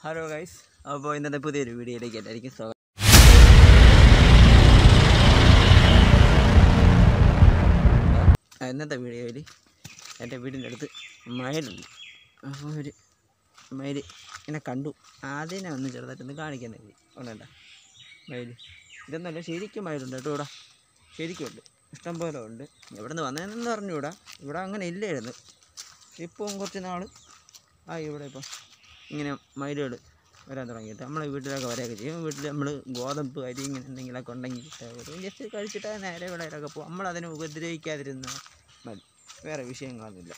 Hello guys അപ്പോൾ ഇന്നത്തെ പുതിയൊരു വീഡിയോയിലേക്ക് എല്ലാവർക്കും സ്വാഗതം ആ, ഇന്നത്തെ വീഡിയോയിൽ എൻ്റെ വീടിൻ്റെ അടുത്ത് മയിലുണ്ട് അപ്പോൾ ഒരു മയിൽ എന്നെ കണ്ടു അതിനെ ഒന്ന് ചെറുതായിട്ടൊന്ന് കാണിക്കാൻ കരുതി ഉണ്ടണ്ട മയിൽ ഇതൊന്നല്ല ശരിക്കും മയിലുണ്ട് കേട്ടോ ഇവിടെ ശരിക്കും ഉണ്ട് ഇഷ്ടം പോലെ ഉണ്ട് എവിടെ നിന്ന് വന്നതെന്ന് പറഞ്ഞുകൂടാ ഇവിടെ അങ്ങനെ ഇല്ലായിരുന്നു ഇപ്പം കുറച്ച് നാൾ ആ ഇവിടെ ഇപ്പം ഇങ്ങനെ മയിലുകൾ വരാൻ തുടങ്ങിയിട്ട് നമ്മളെ വീട്ടിലൊക്കെ വരെയൊക്കെ ചെയ്യും വീട്ടിൽ നമ്മൾ ഗോതമ്പ് അരി ഇങ്ങനെ എന്തെങ്കിലുമൊക്കെ ഉണ്ടെങ്കിൽ ജസ്റ്റ് കഴിച്ചിട്ട് നേരെ വിളയിലൊക്കെ പോകും നമ്മളതിനെ ഉപദ്രവിക്കാതിരുന്ന മതി വേറെ വിഷയങ്ങളൊന്നുമില്ല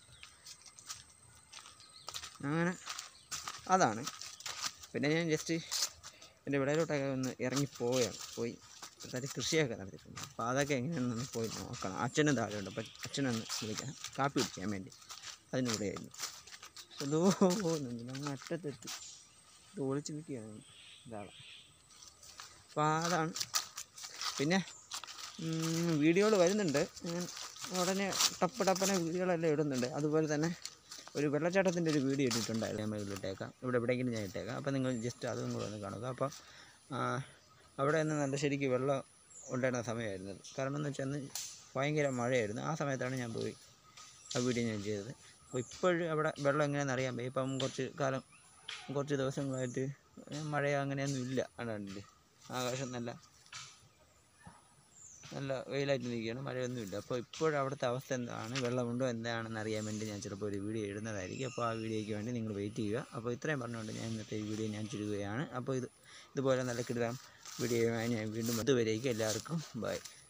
അങ്ങനെ അതാണ് പിന്നെ ഞാൻ ജസ്റ്റ് എൻ്റെ വിളയിലോട്ടൊക്കെ ഒന്ന് ഇറങ്ങി പോവുകയാണ് പോയി അതായത് കൃഷിയൊക്കെ നടത്തിയിട്ടുണ്ട് അപ്പോൾ അതൊക്കെ എങ്ങനെയാണെന്ന് പോയി നോക്കണം അച്ഛനും താഴെയുണ്ട് അപ്പം അച്ഛനൊന്ന് വിളിക്കണം കാപ്പി കുടിക്കാൻ വേണ്ടി അതിനിവിടെയായിരുന്നു എന്തോ അങ്ങ് അറ്റത്തെത്തി ഇത് ഒളിച്ച് നിൽക്കുകയാണ് ഇതാണ് അപ്പോൾ അതാണ് പിന്നെ വീഡിയോകൾ വരുന്നുണ്ട് ഞാൻ ഉടനെ ടപ്പ് ടപ്പനെ വീഡിയോകളെല്ലാം ഇടുന്നുണ്ട് അതുപോലെ തന്നെ ഒരു വെള്ളച്ചാട്ടത്തിൻ്റെ ഒരു വീഡിയോ ഇട്ടിട്ടുണ്ടായിരുന്നു ഞാൻ ഇട്ടേക്കാം ഇവിടെ എവിടെയെങ്കിലും ഞാൻ ഇട്ടേക്കാം അപ്പോൾ നിങ്ങൾ ജസ്റ്റ് അതും കൂടെ ഒന്ന് കാണുക അപ്പോൾ ആ, അവിടെ നിന്ന് നല്ല ശരിക്ക് വെള്ളം ഉണ്ടായിരുന്ന സമയമായിരുന്നു അത്. കാരണം എന്ന് വെച്ചാൽ അന്ന് ഭയങ്കര മഴയായിരുന്നു ആ സമയത്താണ് ഞാൻ പോയി ആ വീഡിയോ ഞാൻ ചെയ്തത് അപ്പോൾ ഇപ്പോഴും അവിടെ വെള്ളം എങ്ങനെയാണെന്ന് അറിയാൻ പറ്റും ഇപ്പം കുറച്ച് കാലം കുറച്ച് ദിവസങ്ങളായിട്ട് മഴ അങ്ങനെയൊന്നും ഇല്ല കണ്ടില്ലേ ആകാശം നല്ല നല്ല വെയിലായിട്ട് നിൽക്കുകയാണ് മഴയൊന്നുമില്ല അപ്പോൾ ഇപ്പോഴും അവിടുത്തെ അവസ്ഥ എന്താണ് വെള്ളമുണ്ടോ എന്താണെന്ന് അറിയാൻ വേണ്ടി ഞാൻ ചിലപ്പോൾ ഒരു വീഡിയോ ഇടുന്നതായിരിക്കും അപ്പോൾ ആ വീഡിയോയ്ക്ക് വേണ്ടി നിങ്ങൾ വെയിറ്റ് ചെയ്യുക അപ്പോൾ ഇത്രയും പറഞ്ഞുകൊണ്ട് ഞാൻ ഇന്നത്തെ ഈ വീഡിയോ ഞാൻ ചുരുക്കുകയാണ് അപ്പോൾ ഇത് ഇതുപോലെ നല്ല കിടാം വീഡിയോയുമായി ഞാൻ വീണ്ടും അതുവരേക്കും എല്ലാവർക്കും ബൈ